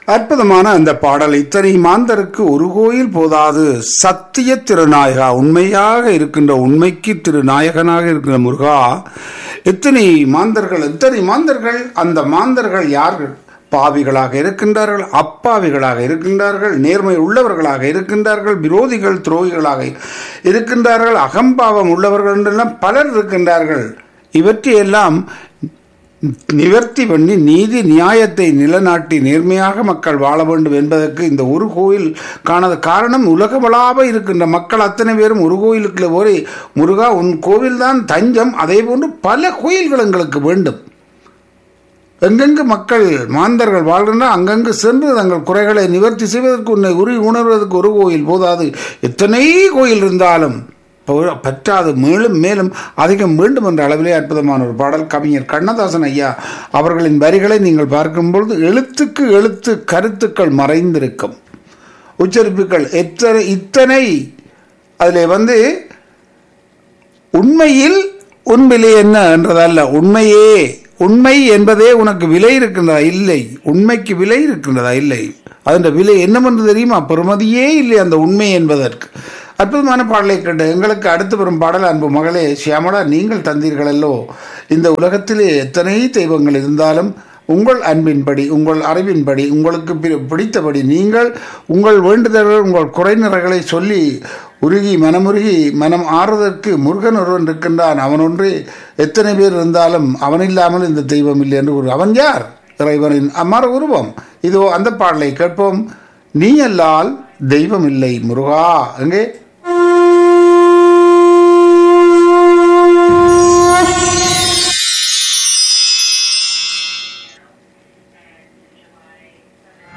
அற்புதமான அந்த பாடல் இத்தனை மாந்தருக்கு ஒரு கோயில் போதாது சத்திய திருநாயகா உண்மையாக இருக்கின்ற உண்மைக்கு திருநாயகனாக இருக்கின்ற முருகா எத்தனை மாந்தர்கள் எத்தனை மாந்தர்கள் அந்த மாந்தர்கள் யார்கள் பாவிகளாக இருக்கின்றார்கள் அப்பாவிகளாக இருக்கின்றார்கள் நேர்மை உள்ளவர்களாக இருக்கின்றார்கள் விரோதிகள் துரோகிகளாக இருக்கின்றார்கள் அகம்பாவம் உள்ளவர்கள் என்றெல்லாம் பலர் இருக்கின்றார்கள் இவற்றையெல்லாம் நிவர்த்தி பண்ணி நீதி நியாயத்தை நிலநாட்டி நேர்மையாக மக்கள் வாழ வேண்டும் என்பதற்கு இந்த ஒரு கோயில் காணது காரணம் உலகவளாக இருக்கின்ற மக்கள் அத்தனை பேரும் ஒரு கோயிலுக்குள்ள போய் முருகா உன் கோவில்தான் தஞ்சம் அதே போன்று பல கோயில்கள் எங்களுக்கு வேண்டும் எங்கெங்கு மக்கள் மாந்தர்கள் வாழ்கின்றனர் அங்கங்கு சென்று தங்கள் குறைகளை நிவர்த்தி செய்வதற்கு உன்னை உரி உணர்வதற்கு ஒரு கோயில் போதாது எத்தனை கோயில் இருந்தாலும் பற்றாது மேலும் மேலும் அதிகம் வேண்டும் என்ற அளவிலே அற்புதமான ஒரு பாடல் கவிஞர் கண்ணதாசன் ஐயா அவர்களின் வரிகளை நீங்கள் பார்க்கும்பொழுது எழுத்துக்கு எழுத்து கருத்துக்கள் மறைந்திருக்கும் உச்சரிப்புகள் எத்தனை இத்தனை அதில் வந்து உண்மையில் உன் விலை என்ன என்றதல்ல உண்மையே உண்மை என்பதே உனக்கு விலை இருக்கின்றதா இல்லை உண்மைக்கு விலை இருக்கின்றதா இல்லை அதன் விலை என்னவென்று தெரியுமா பெருமதியே இல்லை அந்த உண்மை என்பதற்கு அற்புதமான பாடலை கேட்டு எங்களுக்கு அடுத்து வரும் பாடல் அன்பு மகளே சியாமலா நீங்கள் தந்தீர்களல்லோ இந்த உலகத்திலே எத்தனை தெய்வங்கள் இருந்தாலும் உங்கள் அன்பின்படி உங்கள் அறிவின்படி உங்களுக்கு பிடித்தபடி நீங்கள் உங்கள் வேண்டுதல்கள் உங்கள் குறைநிறைகளை சொல்லி உருகி மனமுருகி மனம் ஆறுவதற்கு முருகன் ஒருவன் இருக்கின்றான் அவன் ஒன்று எத்தனை பேர் இருந்தாலும் அவன் இல்லாமல் இந்த தெய்வம் இல்லை என்று கூறு அவன் யார் இறைவனின் அமர உருவம் இதோ அந்த பாடலை கேட்போம் நீ அல்லால் தெய்வம் இல்லை முருகா எங்கே